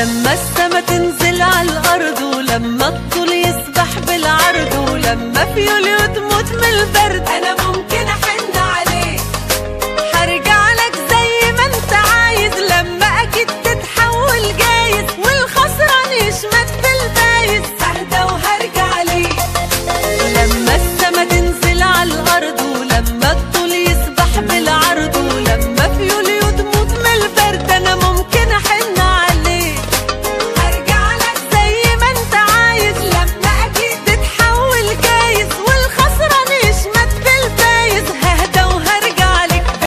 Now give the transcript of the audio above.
لما السما تنزل على الارض ولما الطول يسبح بالعرض ولما في يوليو تموت من البرد انا ممكن